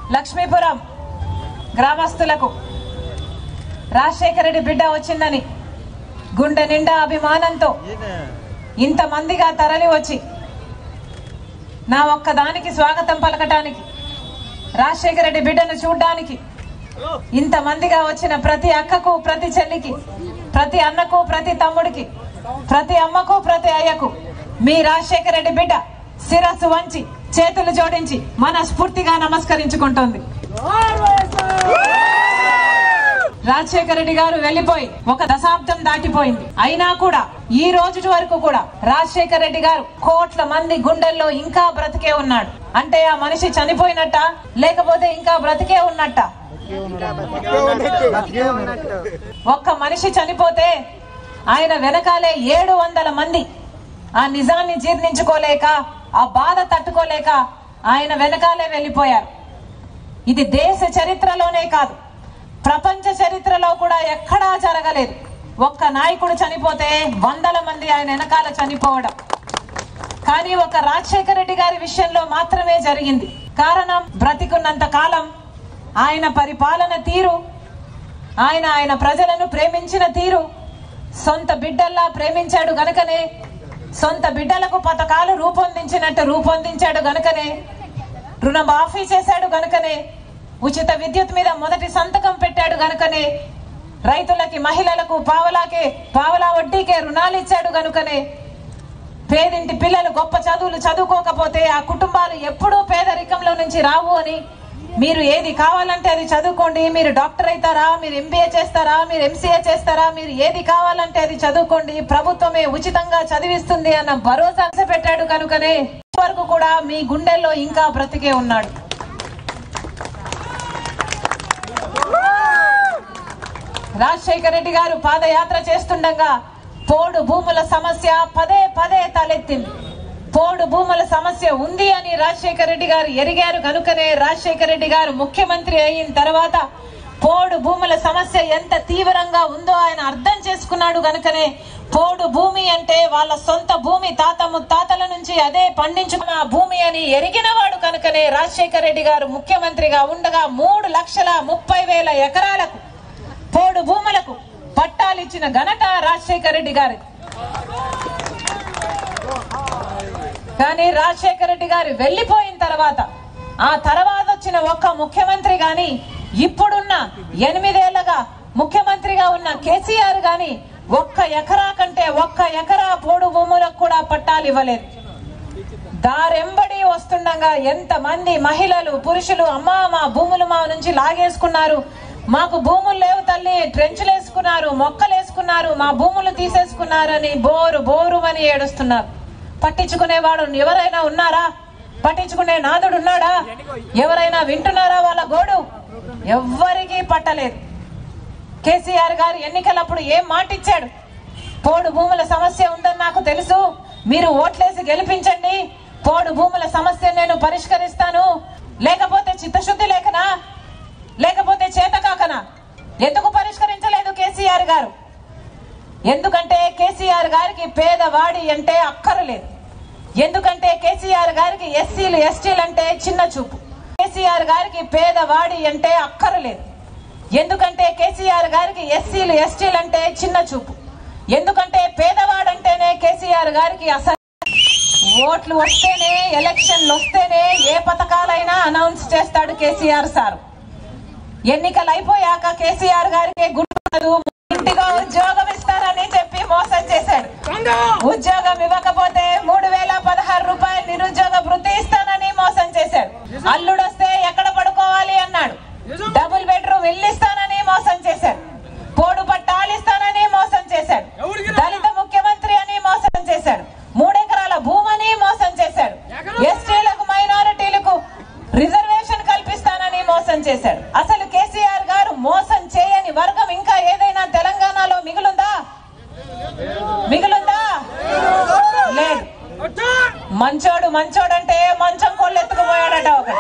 లక్ష్మీపురం గ్రామస్తులకు రాజశేఖర రెడ్డి బిడ్డ వచ్చిందని గుండె నిండా అభిమానంతో ఇంతమందిగా తరలి వచ్చి నా ఒక్కదానికి స్వాగతం పలకటానికి రాజశేఖర రెడ్డి బిడ్డను చూడ్డానికి ఇంతమందిగా వచ్చిన ప్రతి అక్కకు ప్రతి చెల్లికి ప్రతి అన్నకు ప్రతి తమ్ముడికి ప్రతి అమ్మకు ప్రతి అయ్యకు మీ రాజశేఖర రెడ్డి బిడ్డ శిరస్సు వంచి చేతులు జోడించి మనస్ఫూర్తిగా నమస్కరించుకుంటోంది రాజశేఖర రెడ్డి గారు వెళ్లిపోయి ఒక దశాబ్దం దాటిపోయింది అయినా కూడా ఈ రోజు వరకు కూడా రాజశేఖర రెడ్డి గారు కోట్ల మంది గుండెల్లో ఇంకా బ్రతికే ఉన్నాడు అంటే ఆ మనిషి చనిపోయినట్ట లేకపోతే ఇంకా బ్రతికే ఉన్నట్ట ఒక్క మనిషి చనిపోతే ఆయన వెనకాలే ఏడు వందల మంది ఆ నిజాన్ని జీర్ణించుకోలేక ఆ బాధ తట్టుకోలేక ఆయన వెనకాలే వెళ్లిపోయారు ఇది దేశ చరిత్రలోనే కాదు ప్రపంచ చరిత్రలో కూడా ఎక్కడా జరగలేదు ఒక్క నాయకుడు చనిపోతే వందల మంది ఆయన వెనకాల చనిపోవడం కానీ ఒక రాజశేఖర రెడ్డి గారి విషయంలో మాత్రమే జరిగింది కారణం బ్రతికున్నంత కాలం ఆయన పరిపాలన తీరు ఆయన ఆయన ప్రజలను ప్రేమించిన తీరు సొంత బిడ్డల్లా ప్రేమించాడు గనుకనే సొంత బిడ్డలకు పథకాలు రూపొందించినట్టు రూపొందించాడు గనుకనే రుణమాఫీ చేశాడు గనుకనే ఉచిత విద్యుత్ మీద మొదటి సంతకం పెట్టాడు గనుకనే రైతులకి మహిళలకు పావలాకే పావలా వడ్డీకే రుణాలు ఇచ్చాడు గనుకనే పేదింటి పిల్లలు గొప్ప చదువులు చదువుకోకపోతే ఆ కుటుంబాలు ఎప్పుడూ పేదరికంలో నుంచి రావు అని మీరు ఏది కావాలంటే అది చదువుకోండి మీరు డాక్టర్ అవుతారా మీరు ఎంబీఏ చేస్తారా మీరు ఎంసీఏ చేస్తారా మీరు ఏది కావాలంటే అది చదువుకోండి ప్రభుత్వమే ఉచితంగా చదివిస్తుంది అన్న భరోసా పెట్టాడు కనుకనే వరకు కూడా మీ గుండెల్లో ఇంకా బ్రతికే ఉన్నాడు రాజశేఖర రెడ్డి గారు పాదయాత్ర చేస్తుండగా పోడు భూముల సమస్య పదే పదే తలెత్తింది పోడు భూముల సమస్య ఉంది అని రాజశేఖర రెడ్డి గారు ఎరిగారు కనుకనే రాజశేఖర రెడ్డి గారు ముఖ్యమంత్రి అయిన తర్వాత పోడు భూముల సమస్య ఎంత తీవ్రంగా ఉందో ఆయన అర్థం చేసుకున్నాడు గనుకనే పోడు భూమి అంటే వాళ్ళ సొంత భూమి తాత ముత్తాతల నుంచి అదే పండించుకున్న భూమి అని ఎరిగినవాడు కనుకనే రాజశేఖర రెడ్డి గారు ముఖ్యమంత్రిగా ఉండగా మూడు లక్షల ముప్పై వేల ఎకరాలకు పోడు భూములకు పట్టాలిచ్చిన ఘనత రాజశేఖర రెడ్డి గారి కానీ రాజశేఖర రెడ్డి గారు వెళ్లిపోయిన తర్వాత ఆ తర్వాత వచ్చిన ఒక్క ముఖ్యమంత్రి గాని ఇప్పుడున్న ఎనిమిదేళ్లగా ముఖ్యమంత్రిగా ఉన్న కేసీఆర్ గాని ఒక్క ఎకరా కంటే ఒక్క ఎకరా పోడు భూములకు కూడా పట్టాలు ఇవ్వలేదు దారెంబడి వస్తుండగా ఎంత మంది మహిళలు పురుషులు అమ్మా మా భూములు మా నుంచి లాగేసుకున్నారు మాకు భూములు లేవు తల్లి ట్రెంచులు వేసుకున్నారు మొక్కలు వేసుకున్నారు మా భూములు తీసేసుకున్నారని బోరు బోరు అని ఏడుస్తున్నారు పట్టించుకునేవాడు ఎవరైనా ఉన్నారా పట్టించుకునే నాదుడు ఉన్నాడా ఎవరైనా వింటున్నారా వాళ్ళ గోడు ఎవ్వరికీ పట్టలేదు కేసీఆర్ గారు ఎన్నికలప్పుడు ఏం మాట ఇచ్చాడు పోడు భూముల సమస్య ఉందని నాకు తెలుసు మీరు ఓట్లేసి గెలిపించండి పోడు భూముల సమస్య నేను పరిష్కరిస్తాను లేకపోతే చిత్తశుద్ధి లేకనా లేకపోతే చేతకాకనా ఎందుకు పరిష్కరించలేదు కేసీఆర్ గారు ఎందుకంటే కేసీఆర్ గారికి పేదవాడి అంటే అక్కరలేదు ఎందుకంటే కేసీఆర్ గారికి ఎస్సీలు ఎస్టీలు అంటే చిన్న చూపు కేసీఆర్ గారికి పేదవాడి అంటే అక్కరలేదు ఎందుకంటే కేసీఆర్ గారికి ఎస్సీలు ఎస్టీలు అంటే చిన్న చూపు ఎందుకంటే పేదవాడంటేనే కేసీఆర్ గారికి అసలు ఓట్లు వస్తేనే ఎలక్షన్లు వస్తేనే ఏ పథకాలైనా అనౌన్స్ చేస్తాడు కేసీఆర్ సార్ ఎన్నికలు అయిపోయాక కేసీఆర్ గారికి గుర్తున్నదు ఇంటిగా ఉద్యోగం ఇస్తారని చెప్పి మోసం చేశాడు ఉద్యోగం ఇవ్వకపోతే మూడు వేల పదహారు రూపాయలు నిరుద్యోగ వృత్తి ఇస్తానని మోసం చేశాడు అల్లుడొస్తే ఎక్కడ పడుకోవాలి అన్నాడు డబుల్ బెడ్రూమ్ ఇల్లు ఇస్తానని మోసం చేశాడు పోడు పట్టాలు ఇస్తానని మోసం చేశాడు దళిత ముఖ్యమంత్రి అని మోసం చేశాడు మూడెకరాల భూమని మోసం చేశాడు ఎస్టీలకు మైనారిటీలకు రిజర్వేషన్ కల్పిస్తానని మోసం చేశాడు అసలు కేసీఆర్ గారు మోసం చేయని వర్గం ఇంకా ఏదైనా తెలంగాణలో మిగులుందా మిగులుందా లేదు మంచోడు మంచోడంటే మంచం కోళ్ళు ఎత్తుకుపోయాడట ఒకడు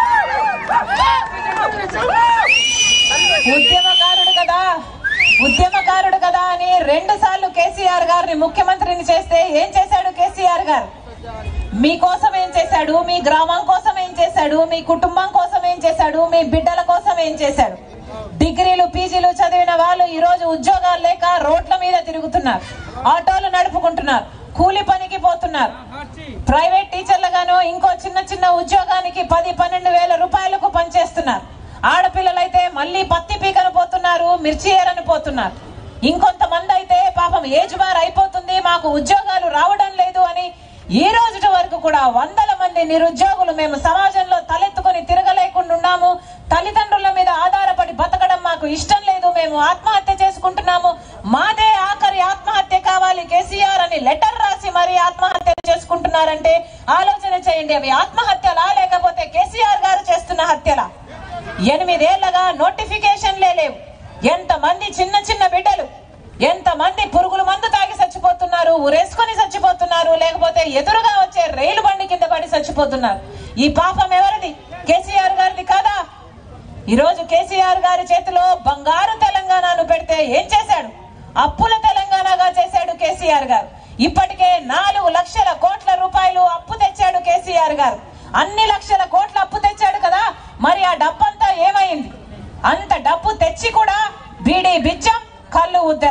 ఉద్యమకారుడు కదా ఉద్యమకారుడు కదా అని రెండు సార్లు కేసీఆర్ గారిని ముఖ్యమంత్రిని చేస్తే ఏం చేశాడు కేసీఆర్ గారు మీకోసం ఏం చేశాడు మీ గ్రామం కోసం ఏం చేశాడు చేశాడు మీ కుటుంబం కోసం ఏం చేశాడు మీ బిడ్డల కోసం ఏం చేశాడు డిగ్రీలు పీజీలు చదివిన వాళ్ళు ఈ రోజు ఉద్యోగాలు లేక రోడ్ల మీద తిరుగుతున్నారు ఆటోలు నడుపుకుంటున్నారు కూలి పనికి పోతున్నారు ప్రైవేట్ టీచర్లుగాను ఇంకో చిన్న చిన్న ఉద్యోగానికి పది పన్నెండు వేల రూపాయలకు పనిచేస్తున్నారు ఆడపిల్లలైతే మళ్ళీ పత్తి పీకను పోతున్నారు మిర్చి ఏరని పోతున్నారు ఇంకొంతమంది అయితే పాపం ఏజ్ బార్ అయిపోతుంది మాకు ఉద్యోగాలు రావడం లేదు అని ఈ రోజు వరకు కూడా వందల మంది నిరుద్యోగులు మేము సమాజంలో తలెత్తుకొని తిరగలేకుండా ఉన్నాము తల్లిదండ్రుల మీద ఆధారపడి బతకడం మాకు ఇష్టం లేదు మేము ఆత్మహత్య చేసుకుంటున్నాము మాదే ఆఖరి ఆత్మహత్య కావాలి కేసీఆర్ అని లెటర్ రాసి మరి ఆత్మహత్య చేసుకుంటున్నారంటే ఆలోచన చేయండి అవి ఆత్మహత్యలా లేకపోతే కేసీఆర్ గారు చేస్తున్న హత్యలా ఎనిమిదేళ్లగా నోటిఫికేషన్లే లేవు ఎంతమంది చిన్న చిన్న బిడ్డలు ఎంతమంది పురుగుల మందు తాగి చచ్చిపోతున్నారు ఉరేసుకొని చచ్చిపోతున్నారు లేకపోతే ఎదురుగా వచ్చే రైలు బండి కింద పడి చచ్చిపోతున్నారు ఈ పాపం ఎవరిది కేసీఆర్ గారిది కాదా ఈ రోజు కేసీఆర్ గారి చేతిలో బంగారు తెలంగాణను పెడితే ఏం చేశాడు అప్పుల తెలంగాణగా చేశాడు కేసీఆర్ గారు ఇప్పటికే నాలుగు లక్షల కోట్ల రూపాయలు అప్పు తెచ్చాడు కేసీఆర్ గారు అన్ని లక్షల కోట్ల అప్పు తెచ్చాడు కదా మరి ఆ డబ్బంతా ఏమైంది అంత డబ్బు తెచ్చి కూడా బీడీ బిచ్చం కళ్ళు ఉద్దర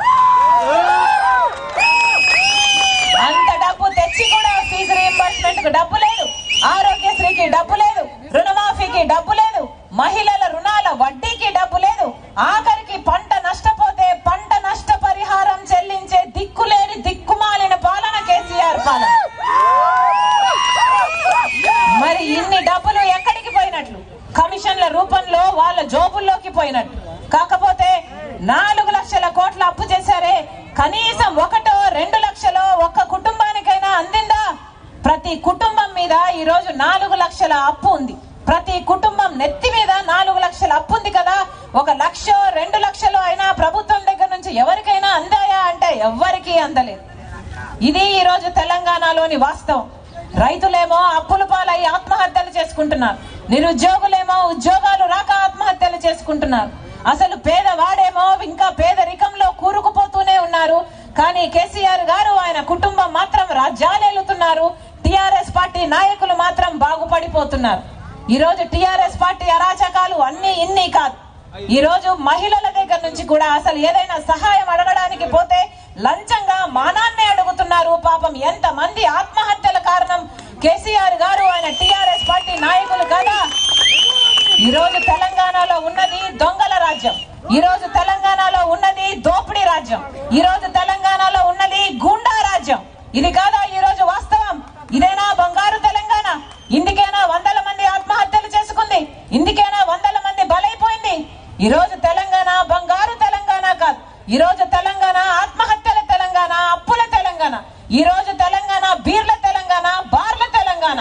అంత డబ్బు తెచ్చి కూడా ఫీజు రీఎంబర్స్మెంట్ కు డబ్బు లేదు ఆరోగ్యశ్రీకి డబ్బు లేదు రుణమాఫీకి డబ్బు లేదు మహిళల రుణాల వడ్డీకి డబ్బు లేదు ఆఖరికి పంట నష్టపోతే పంట నష్ట పరిహారం చెల్లించే దిక్కులేని దిక్కుమాలిన పాలన కేసీఆర్ పాలన మరి ఇన్ని డబ్బులు ఎక్కడికి పోయినట్లు కమిషన్ల రూపంలో వాళ్ళ జోబుల్లోకి పోయినట్లు కాకపోతే నాలుగు లక్షల కోట్ల అప్పు చేశారే కనీసం ఒకటో రెండు లక్షలో ఒక్క కుటుంబానికైనా అందిందా ప్రతి కుటుంబం మీద ఈ రోజు నాలుగు లక్షల అప్పు ఉంది ప్రతి కుటుంబం నెత్తి మీద నాలుగు లక్షల అప్పు ఉంది కదా ఒక లక్ష రెండు లక్షలు అయినా ప్రభుత్వం దగ్గర నుంచి ఎవరికైనా అందాయా అంటే ఎవ్వరికీ అందలేదు ఇది ఈ రోజు తెలంగాణలోని వాస్తవం రైతులేమో అప్పుల పాలై ఆత్మహత్యలు చేసుకుంటున్నారు నిరుద్యోగులేమో ఉద్యోగాలు రాక ఆత్మహత్యలు చేసుకుంటున్నారు అసలు పేదవాడేమో ఇంకా పేదరికంలో కూరుకుపోతూనే ఉన్నారు కానీ కేసీఆర్ గారు ఆయన కుటుంబం మాత్రం రాజ్యాలేలుతున్నారు టిఆర్ఎస్ పార్టీ నాయకులు మాత్రం బాగుపడిపోతున్నారు ఈ రోజు టిఆర్ఎస్ పార్టీ అరాచకాలు అన్ని ఇన్ని కాదు ఈ రోజు మహిళల దగ్గర నుంచి కూడా అసలు ఏదైనా సహాయం అడగడానికి పోతే లంచంగా మానాన్నే అడుగుతున్నారు పాపం ఎంత మంది ఆత్మహత్యల కారణం కేసీఆర్ గారు ఆయన టిఆర్ఎస్ పార్టీ నాయకులు కదా ఈ రోజు తెలంగాణలో ఉన్నది దొంగల రాజ్యం ఈ రోజు తెలంగాణలో ఉన్నది దోపిడీ రాజ్యం ఈ రోజు తెలంగాణలో ఉన్నది గూండా రాజ్యం ఇది కాదా ఈ రోజు వాస్తవం ఇదేనా బంగారు తెలంగాణ ఇందుకేనా వందల మంది ఆత్మహత్యలు చేసుకుంది ఇందుకేనా వందల మంది బలైపోయింది ఈ రోజు తెలంగాణ బంగారు తెలంగాణ కాదు ఈ రోజు తెలంగాణ ఆత్మహత్యల తెలంగాణ అప్పుల తెలంగాణ ఈ రోజు తెలంగాణ బీర్ల తెలంగాణ బార్ల తెలంగాణ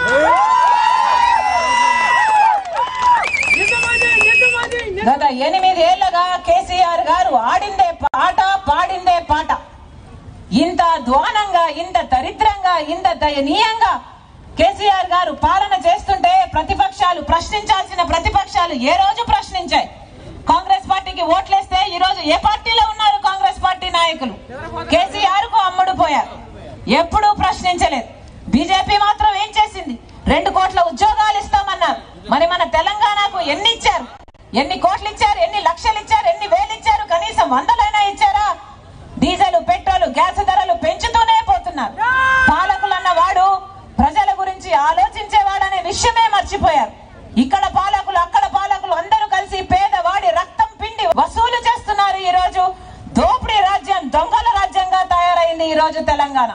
గత ఎనిమిదేళ్లుగా కేసీఆర్ గారు ఆడిందే పాట పాడిందే పాట ఇంత ధ్వానంగా ఇంత దరిద్రంగా ఇంత దయనీయంగా కేసీఆర్ గారు పాలన చేస్తుంటే ప్రతిపక్షాలు ప్రశ్నించాల్సిన ప్రతిపక్షాలు ఏ రోజు ప్రశ్నించాయి కాంగ్రెస్ పార్టీకి ఓట్లేస్తే ఈ రోజు ఏ పార్టీలో ఉన్నారు కాంగ్రెస్ పార్టీ నాయకులు కేసీఆర్ కు అమ్ముడు పోయారు ఎప్పుడూ ప్రశ్నించలేదు బీజేపీ మాత్రం ఏం చేసింది రెండు కోట్ల ఉద్యోగాలు ఇస్తామన్నారు మరి మన తెలంగాణకు ఎన్ని ఇచ్చారు ఎన్ని కోట్లు ఇచ్చారు ఎన్ని లక్షలు ఇచ్చారు ఎన్ని వేలు ఇచ్చారు కనీసం వందలైనా ఇచ్చారా డీజిల్ పెట్రోల్ గ్యాస్ ధరలు పెంచుతూనే పోతున్నారు పాలకులన్న వాడు ప్రజల గురించి ఆలోచించేవాడనే విషయమే మర్చిపోయారు ఇక్కడ పాలకులు అక్కడ పాలకులు అందరూ కలిసి పేదవాడి రక్తం పిండి వసూలు చేస్తున్నారు ఈ రోజు దోపిడీ రాజ్యం దొంగల రాజ్యంగా తయారైంది ఈ రోజు తెలంగాణ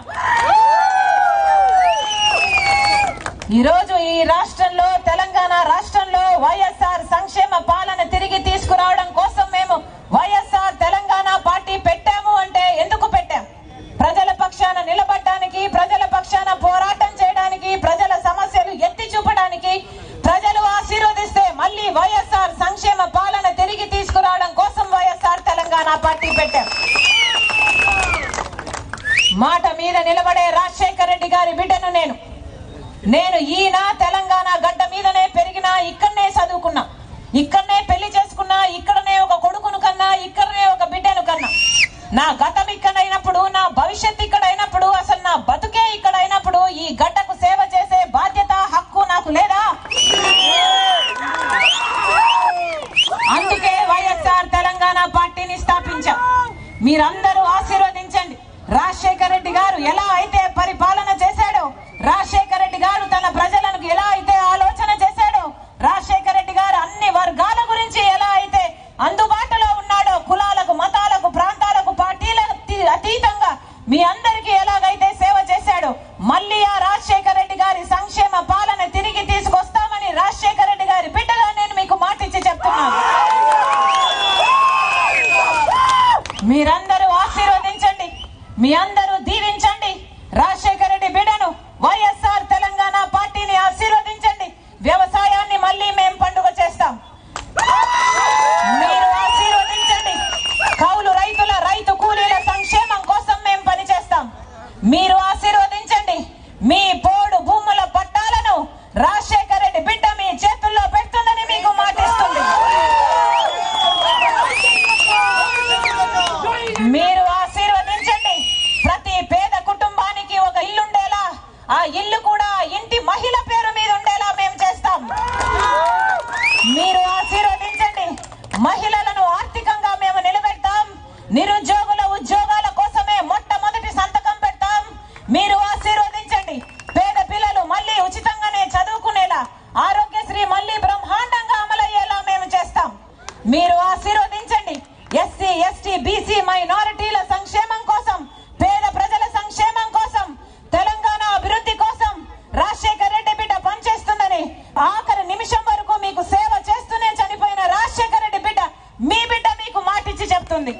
ఈ రోజు ఈ రాష్ట్రంలో తెలంగాణ రాష్ట్రంలో వైఎస్ఆర్ సంక్షేమ పాలన తిరిగి తీసుకురావడం కోసం మేము వైఎస్ఆర్ తెలంగాణ పార్టీ పెట్టాము అంటే ఎందుకు పెట్టాం ప్రజల పక్షాన నిలబడడానికి ప్రజల పక్షాన పోరాటం చేయడానికి ప్రజల సమస్యలు ఎత్తి చూపడానికి ప్రజలు ఆశీర్వదిస్తే మళ్ళీ వైఎస్ఆర్ సంక్షేమ పాలన తిరిగి తీసుకురావడం కోసం వైఎస్ఆర్ తెలంగాణ పార్టీ పెట్టాం మాట మీద నిలబడే రాజశేఖర రెడ్డి గారి బిడ్డను నేను నేను ఈయన తెలంగాణ గడ్డ మీదనే పెరిగినా ఇక్కడనే చదువుకున్నా ఇక్కడనే పెళ్లి చేసుకున్నా ఇక్కడనే ఒక కొడుకును కన్నా ఇక్కడనే ఒక బిడ్డను కన్నా నా గతం ఇక్కడైనప్పుడు నా భవిష్యత్ ఇక్కడ అయినప్పుడు అసలు నా బతుకే ఇక్కడ అయినప్పుడు ఈ గడ్డకు సేవ చేసే బాధ్యత హక్కు నాకు లేదా మీరందరూ ఆశీర్వదించండి రాజశేఖర రెడ్డి గారు ఎలా అయితే పరిపాలన చేశాడో రాజశేఖర రెడ్డి గారు తన ప్రజలకు ఎలా అయితే ఆలోచన చేశాడో రాజశేఖర రెడ్డి గారు అన్ని వర్గాల గురించి ఎలా అయితే అందుబాటులో ఉన్నాడో కులాలకు మతాలకు ప్రాంతాలకు పార్టీలకు అతీ- అతీతంగా మీ అందరికీ ఎలాగైతే సేవ చేశాడో మళ్ళీ ఆ రాజశేఖర రెడ్డి గారి సంక్షేమ పాలన తిరిగి తీసుకొస్తామని రాజశేఖర రెడ్డి గారి బిడ్డగా నేను మీకు మాటిచ్చి చెప్తున్నాను మీరందరూ ఆశీర్వదించండి మీ అందరూ దీవించండి రాజశేఖర రెడ్డి బిడ్డను వైఎస్ఆర్ తెలంగాణ పార్టీని ఆశీర్వదించండి వ్యవసాయాన్ని మళ్ళీ మేం పండుగ చేస్తాం మీరు ఆశీర్వదించండి కౌలు రైతుల రైతు కూలీల సంక్షేమం కోసం మేము పనిచేస్తాం మీరు ఆశీర్వదించండి మీ పోడు భూముల పట్టాలను రాజశేఖర రెడ్డి బిడ్డ మీ చేతుల్లో పెడుతుందని మీకు మాటిస్తుంది మీరు ఆశీర్వదించండి ప్రతి పేద కుటుంబానికి ఒక ఇల్లుండేలా ఆ ఇల్లు కూడా ఆ ఇంటి మహిళ పేరు మీద ఉండేలా మేము చేస్తాం మీరు ఆశీర్వదించండి మహిళలను ఆర్థికంగా మేము నిలబెడతాం నిరుద్యోగుల ఉద్యోగాల కోసమే మొట్టమొదటి సంతకం పెడతాం మీరు ఆశీర్వదించండి పేద పిల్లలు మళ్ళీ ఉచితంగానే చదువుకునేలా ఆరోగ్యశ్రీ మళ్ళీ బ్రహ్మాండంగా అమలయ్యేలా మేము చేస్తాం మీరు ఆశీర్వదించండి ఎస్సీ ఎస్టీ బీసీ మైనారిటీల సంక్షేమం కోసం పేద ప్రజల సంక్షేమం కోసం తెలంగాణ అభివృద్ధి కోసం రాజశేఖర్ రెడ్డి బిడ్డ పనిచేస్తుందని ఆఖరి నిమిషం వరకు మీకు సేవ చేస్తూనే చనిపోయిన రాజశేఖర్ రెడ్డి బిడ్డ మీ బిడ్డ మీకు మాటిచ్చి చెప్తుంది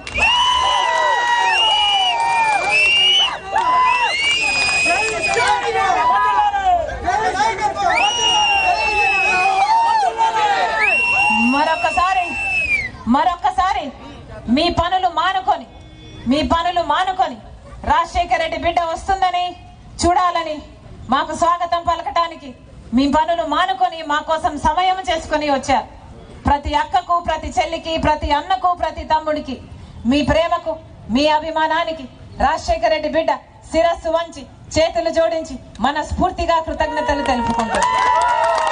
మరొకసారి మరొకసారి మీ పనులు మానుకొని మీ పనులు మానుకొని రాజశేఖర రెడ్డి బిడ్డ వస్తుందని చూడాలని మాకు స్వాగతం పలకటానికి మీ పనులు మానుకొని మా కోసం సమయం చేసుకొని వచ్చారు ప్రతి అక్కకు ప్రతి చెల్లికి ప్రతి అన్నకు ప్రతి తమ్ముడికి మీ ప్రేమకు మీ అభిమానానికి రాజశేఖర రెడ్డి బిడ్డ శిరస్సు వంచి చేతులు జోడించి మనస్ఫూర్తిగా కృతజ్ఞతలు తెలుపుకుంటారు